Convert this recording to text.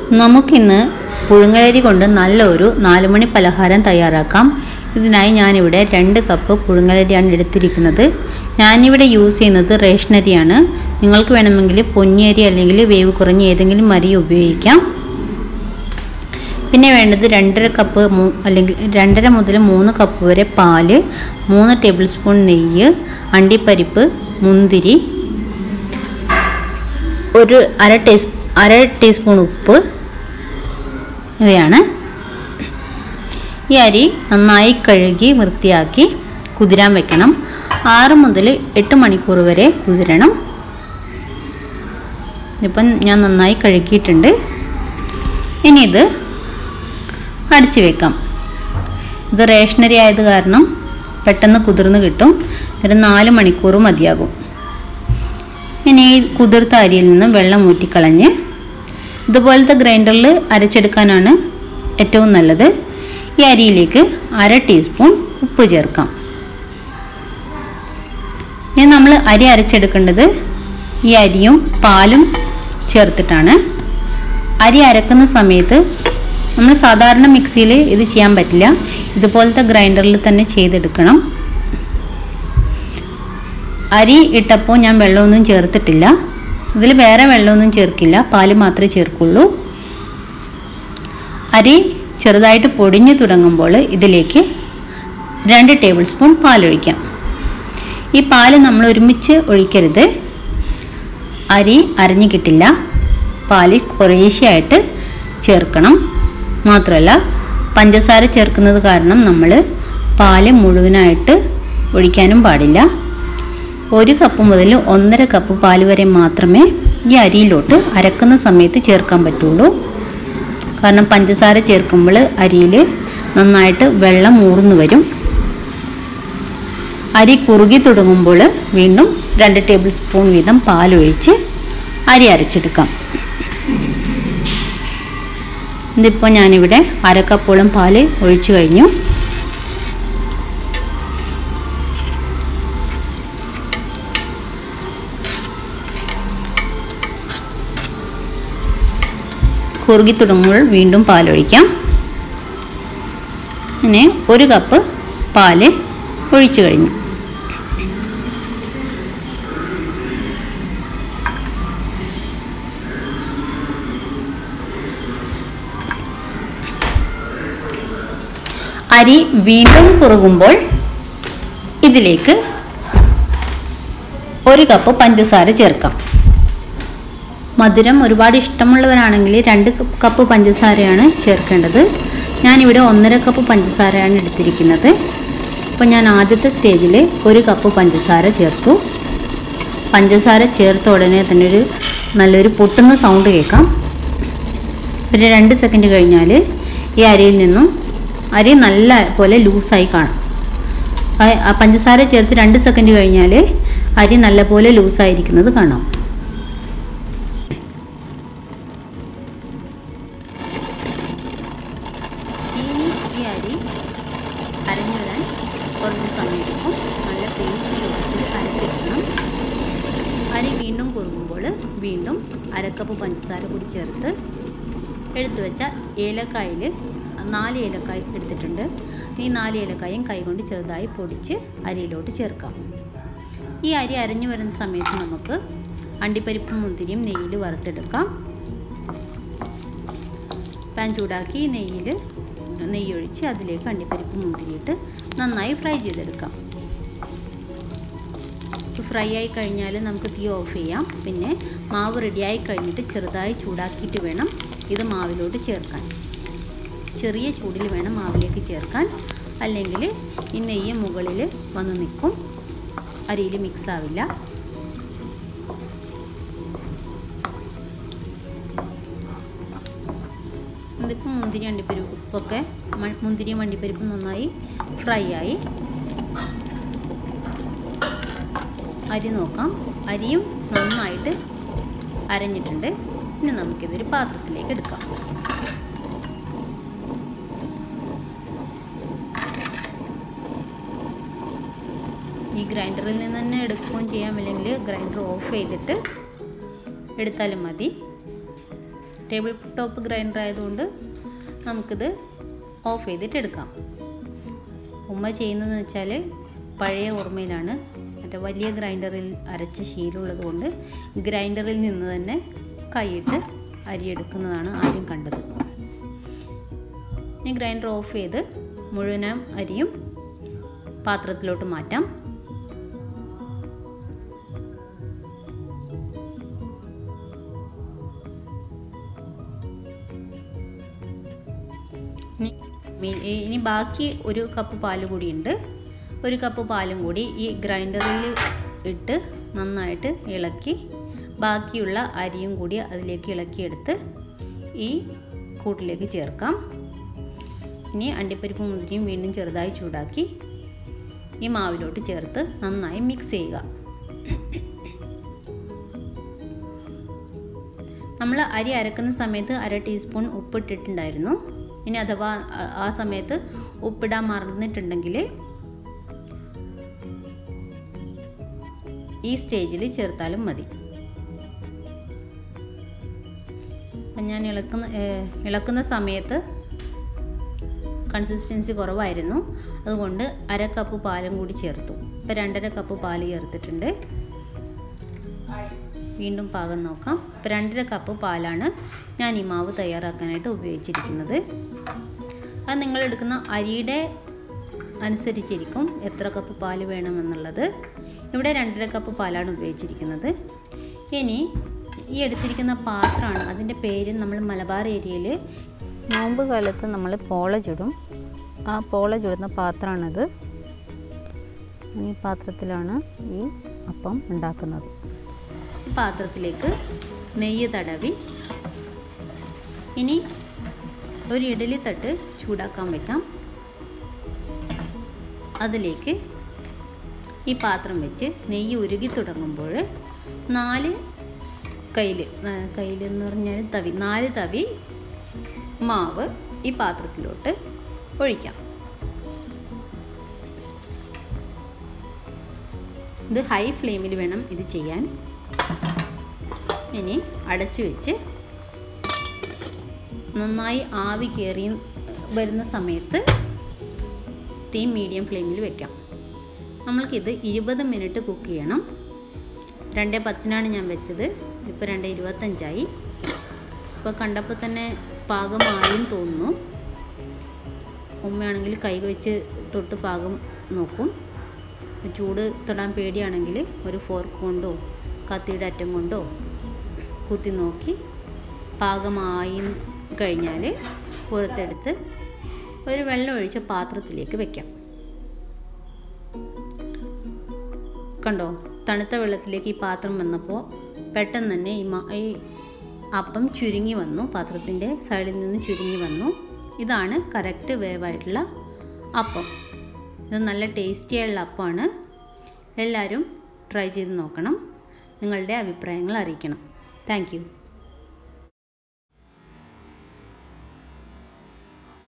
നമുക്കിന്ന് പുഴുങ്ങലരി കൊണ്ട് നല്ലൊരു നാലുമണി പലഹാരം തയ്യാറാക്കാം ഇതിനായി ഞാനിവിടെ രണ്ട് കപ്പ് പുഴുങ്ങലരിയാണ് എടുത്തിരിക്കുന്നത് ഞാനിവിടെ യൂസ് ചെയ്യുന്നത് റേഷനരിയാണ് നിങ്ങൾക്ക് വേണമെങ്കിൽ പൊന്നിയരി അല്ലെങ്കിൽ വേവ് കുറഞ്ഞ ഏതെങ്കിലും അരി ഉപയോഗിക്കാം പിന്നെ വേണ്ടത് രണ്ടര കപ്പ് മൂ- അല്ലെങ്കിൽ രണ്ടര മുതൽ മൂന്ന് കപ്പ് വരെ പാല് മൂന്ന് ടേബിൾ സ്പൂൺ നെയ്യ് അണ്ടിപ്പരിപ്പ് മുന്തിരി ഒരു അര ടീസ് അര ടീസ്പൂൺ ഉപ്പ് ഇവയാണ് ഈ അരി നന്നായി കഴുകി വൃത്തിയാക്കി കുതിരാൻ വെക്കണം ആറ് മുതൽ എട്ട് മണിക്കൂർ വരെ കുതിരണം ഇപ്പം ഞാൻ നന്നായി കഴുകിയിട്ടുണ്ട് ഇനി ഇത് അടിച്ചു വെക്കാം ഇത് റേഷനറി ആയത് കാരണം പെട്ടെന്ന് കുതിർന്ന് കിട്ടും ഒരു നാല് മണിക്കൂർ മതിയാകും ഇനി ഈ കുതിർത്ത അരിയിൽ നിന്നും വെള്ളം ഊറ്റിക്കളഞ്ഞ് ഇതുപോലത്തെ ഗ്രൈൻഡറിൽ അരച്ചെടുക്കാനാണ് ഏറ്റവും നല്ലത് ഈ അരിയിലേക്ക് അര ടീസ്പൂൺ ഉപ്പ് ചേർക്കാം ഇനി നമ്മൾ അരി അരച്ചെടുക്കേണ്ടത് ഈ അരിയും പാലും ചേർത്തിട്ടാണ് അരി അരക്കുന്ന സമയത്ത് നമ്മൾ സാധാരണ മിക്സിയിൽ ഇത് ചെയ്യാൻ പറ്റില്ല ഇതുപോലത്തെ ഗ്രൈൻഡറിൽ തന്നെ ചെയ്തെടുക്കണം അരി ഇട്ടപ്പോൾ ഞാൻ വെള്ളമൊന്നും ചേർത്തിട്ടില്ല ഇതിൽ വേറെ വെള്ളമൊന്നും ചേർക്കില്ല പാല് മാത്രമേ ചേർക്കുള്ളൂ അരി ചെറുതായിട്ട് പൊടിഞ്ഞു തുടങ്ങുമ്പോൾ ഇതിലേക്ക് രണ്ട് ടേബിൾ സ്പൂൺ പാലൊഴിക്കാം ഈ പാല് നമ്മൾ ഒരുമിച്ച് ഒഴിക്കരുത് അരി അരഞ്ഞു കിട്ടില്ല പാല് കുറേശ്ശെയായിട്ട് ചേർക്കണം മാത്രമല്ല പഞ്ചസാര ചേർക്കുന്നത് കാരണം നമ്മൾ പാല് മുഴുവനായിട്ട് ഒഴിക്കാനും പാടില്ല ഒരു കപ്പ് മുതൽ ഒന്നര കപ്പ് പാൽ വരെ മാത്രമേ ഈ അരിയിലോട്ട് അരക്കുന്ന സമയത്ത് ചേർക്കാൻ പറ്റുള്ളൂ കാരണം പഞ്ചസാര ചേർക്കുമ്പോൾ അരിയിൽ നന്നായിട്ട് വെള്ളം ഊർന്നു വരും അരി കുറുകി തുടങ്ങുമ്പോൾ വീണ്ടും രണ്ട് ടേബിൾ സ്പൂൺ വീതം പാലൊഴിച്ച് അരി അരച്ചെടുക്കാം ഇതിപ്പോൾ ഞാനിവിടെ അരക്കപ്പോളം പാല് ഒഴിച്ചു കഴിഞ്ഞു കുറുകി തുടങ്ങുമ്പോൾ വീണ്ടും പാലൊഴിക്കാം ഇങ്ങനെ ഒരു കപ്പ് പാല് ഒഴിച്ചു കഴിഞ്ഞു അരി വീണ്ടും കുറുകുമ്പോൾ ഇതിലേക്ക് ഒരു കപ്പ് പഞ്ചസാര ചേർക്കാം മധുരം ഒരുപാട് ഇഷ്ടമുള്ളവരാണെങ്കിൽ രണ്ട് കപ്പ് പഞ്ചസാരയാണ് ചേർക്കേണ്ടത് ഞാനിവിടെ ഒന്നര കപ്പ് പഞ്ചസാരയാണ് എടുത്തിരിക്കുന്നത് അപ്പോൾ ഞാൻ ആദ്യത്തെ സ്റ്റേജിൽ ഒരു കപ്പ് പഞ്ചസാര ചേർത്തു പഞ്ചസാര ചേർത്ത ഉടനെ തന്നെ ഒരു നല്ലൊരു പൊട്ടുന്ന സൗണ്ട് കേൾക്കാം ഒരു രണ്ട് സെക്കൻഡ് കഴിഞ്ഞാൽ ഈ അരിയിൽ നിന്നും അരി നല്ല പോലെ ലൂസായി കാണും ആ- ആ പഞ്ചസാര ചേർത്ത് രണ്ട് സെക്കൻഡ് കഴിഞ്ഞാൽ അരി നല്ലപോലെ ലൂസായിരിക്കുന്നത് കാണാം ഇനി ഈ അരി അരഞ്ഞു വരാൻ കുറച്ച് സമയമെടുക്കും നല്ല പേസ്റ്റ് രൂപത്തിൽ അരച്ചെടുക്കണം അരി വീണ്ടും കുറുകുമ്പോൾ വീണ്ടും അരക്കപ്പ് പഞ്ചസാര കൂടി ചേർത്ത് എടുത്തു വെച്ച ഏലക്കായിൽ നാല് ഏലക്കായ എടുത്തിട്ടുണ്ട് ഈ നാല് ഏലക്കായും കൈകൊണ്ട് ചെറുതായി പൊടിച്ച് അരിയിലോട്ട് ചേർക്കാം ഈ അരി അരഞ്ഞു വരുന്ന സമയത്ത് നമുക്ക് അണ്ടിപ്പരിപ്പും മുന്തിരിയും നെയ്യിൽ വറുത്തെടുക്കാം പാൻ ചൂടാക്കി നെയ്യിൽ നെയ്യൊഴിച്ച് അതിലേക്ക് അണ്ടിപ്പരിപ്പ് മുന്തിരിയിട്ട് നന്നായി ഫ്രൈ ചെയ്തെടുക്കാം ഫ്രൈ ആയി കഴിഞ്ഞാൽ നമുക്ക് തീ ഓഫ് ചെയ്യാം പിന്നെ മാവ് റെഡിയായി കഴിഞ്ഞിട്ട് ചെറുതായി ചൂടാക്കിയിട്ട് വേണം ഇത് മാവിലോട്ട് ചേർക്കാൻ ചെറിയ ചൂടിൽ വേണം മാവിലേക്ക് ചേർക്കാൻ അല്ലെങ്കിൽ ഈ നെയ്യ് മുകളിൽ വന്ന് നിൽക്കും അരിയിൽ മിക്സ് ആവില്ല ഇതിപ്പോൾ മുന്തിരി അണ്ടിപ്പരിപ്പ് ഉപ്പൊക്കെ മ- മുന്തിരിയും അണ്ടിപ്പരിപ്പും നന്നായി ഫ്രൈ ആയി അരി നോക്കാം അരിയും നന്നായിട്ട് അരഞ്ഞിട്ടുണ്ട് ഇനി നമുക്കിതൊരു പാത്രത്തിലേക്ക് എടുക്കാം ഈ ഗ്രൈൻഡറിൽ നിന്ന് തന്നെ എടുക്കുകയും ചെയ്യാം അല്ലെങ്കിൽ ഗ്രൈൻഡർ ഓഫ് ചെയ്തിട്ട് എടുത്താലും മതി ടേബിൾ ടോപ്പ് ഗ്രൈൻഡർ ആയതുകൊണ്ട് നമുക്കിത് ഓഫ് ചെയ്തിട്ട് എടുക്കാം ഉമ്മ ചെയ്യുന്നതെന്ന് വെച്ചാൽ പഴയ ഓർമ്മയിലാണ് മറ്റേ വലിയ ഗ്രൈൻഡറിൽ അരച്ച ശീലമുള്ളത് കൊണ്ട് ഗ്രൈൻഡറിൽ നിന്ന് തന്നെ കൈയിട്ട് അരിയെടുക്കുന്നതാണ് ആദ്യം കണ്ടത് ഇനി ഗ്രൈൻഡർ ഓഫ് ചെയ്ത് മുഴുവനും അരിയും പാത്രത്തിലോട്ട് മാറ്റാം ഇനി ബാക്കി ഒരു കപ്പ് പാൽ കൂടിയുണ്ട് ഒരു കപ്പ് പാലും കൂടി ഈ ഗ്രൈൻഡറിൽ ഇട്ട് നന്നായിട്ട് ഇളക്കി ബാക്കിയുള്ള അരിയും കൂടി അതിലേക്ക് ഇളക്കിയെടുത്ത് ഈ കൂട്ടിലേക്ക് ചേർക്കാം ഇനി അണ്ടിപ്പരിപ്പ് മുന്തിരിയും വീണ്ടും ചെറുതായി ചൂടാക്കി ഈ മാവിലോട്ട് ചേർത്ത് നന്നായി മിക്സ് ചെയ്യുക നമ്മൾ അരി അരക്കുന്ന സമയത്ത് അര ടീസ്പൂൺ ഉപ്പിട്ടിട്ടുണ്ടായിരുന്നു ഇനി അഥവാ ആ സമയത്ത് ഉപ്പിടാൻ മറന്നിട്ടുണ്ടെങ്കിൽ ഈ സ്റ്റേജിൽ ചേർത്താലും മതി അപ്പം ഞാൻ ഇളക്കുന്ന ഇളക്കുന്ന സമയത്ത് കൺസിസ്റ്റൻസി കുറവായിരുന്നു അതുകൊണ്ട് അര കപ്പ് പാലും കൂടി ചേർത്തു ഇപ്പോൾ രണ്ടര കപ്പ് പാല് ചേർത്തിട്ടുണ്ട് വീണ്ടും പാകം നോക്കാം ഇപ്പോൾ രണ്ടര കപ്പ് പാലാണ് ഞാൻ ഈ മാവ് തയ്യാറാക്കാനായിട്ട് ഉപയോഗിച്ചിരിക്കുന്നത് അത് നിങ്ങൾ എടുക്കുന്ന അരിയുടെ അനുസരിച്ചിരിക്കും എത്ര കപ്പ് പാല് വേണമെന്നുള്ളത് ഇവിടെ രണ്ടര കപ്പ് പാലാണ് ഉപയോഗിച്ചിരിക്കുന്നത് ഇനി ഈ എടുത്തിരിക്കുന്ന പാത്രമാണ് അതിൻ്റെ പേര് നമ്മൾ മലബാർ ഏരിയയിൽ നോമ്പ് കാലത്ത് നമ്മൾ പോള ചുടും ആ പോള ചുടുന്ന പാത്രമാണിത് ഈ പാത്രത്തിലാണ് ഈ അപ്പം ഉണ്ടാക്കുന്നത് ഈ പാത്രത്തിലേക്ക് നെയ്യ് തടവി ഇനി ഒരു ഇഡലി തട്ട് ചൂടാക്കാൻ വെക്കാം അതിലേക്ക് ഈ പാത്രം വെച്ച് നെയ്യ് ഉരുകി തുടങ്ങുമ്പോൾ നാല് കയ്യിൽ കയ്യിൽ എന്ന് പറഞ്ഞാൽ തവി നാല് തവി മാവ് ഈ പാത്രത്തിലോട്ട് ഒഴിക്കാം ഇത് ഹൈ ഫ്ലെയിമിൽ വേണം ഇത് ചെയ്യാൻ ഇനി അടച്ചു വെച്ച് നന്നായി ആവി കയറി വരുന്ന സമയത്ത് തീ മീഡിയം ഫ്ലെയിമിൽ വെക്കാം നമ്മൾക്കിത് ഇരുപത് മിനിറ്റ് കുക്ക് ചെയ്യണം രണ്ട് പത്തിനാണ് ഞാൻ വെച്ചത് ഇപ്പോൾ രണ്ട് ഇരുപത്തഞ്ചായി ഇപ്പോൾ കണ്ടപ്പോൾ തന്നെ പാകമായും തോന്നുന്നു ഉമ്മയാണെങ്കിൽ കൈ വെച്ച് തൊട്ട് പാകം നോക്കും ചൂട് തൊടാൻ പേടിയാണെങ്കിൽ ഒരു ഫോർക്ക് കൊണ്ടോ കത്തിയുടെ അറ്റം കൊണ്ടോ കുത്തി നോക്കി പാകമായി കഴിഞ്ഞാൽ പുറത്തെടുത്ത് ഒരു വെള്ളം ഒഴിച്ച പാത്രത്തിലേക്ക് വെക്കാം കണ്ടോ തണുത്ത വെള്ളത്തിലേക്ക് ഈ പാത്രം വന്നപ്പോൾ പെട്ടെന്ന് തന്നെ ഈ ഈ അപ്പം ചുരുങ്ങി വന്നു പാത്രത്തിൻ്റെ സൈഡിൽ നിന്ന് ചുരുങ്ങി വന്നു ഇതാണ് കറക്റ്റ് വേവായിട്ടുള്ള അപ്പം ഇത് നല്ല ടേസ്റ്റിയായുള്ള അപ്പമാണ് എല്ലാവരും ട്രൈ ചെയ്ത് നോക്കണം നിങ്ങളുടെ അഭിപ്രായങ്ങൾ അറിയിക്കണം താങ്ക്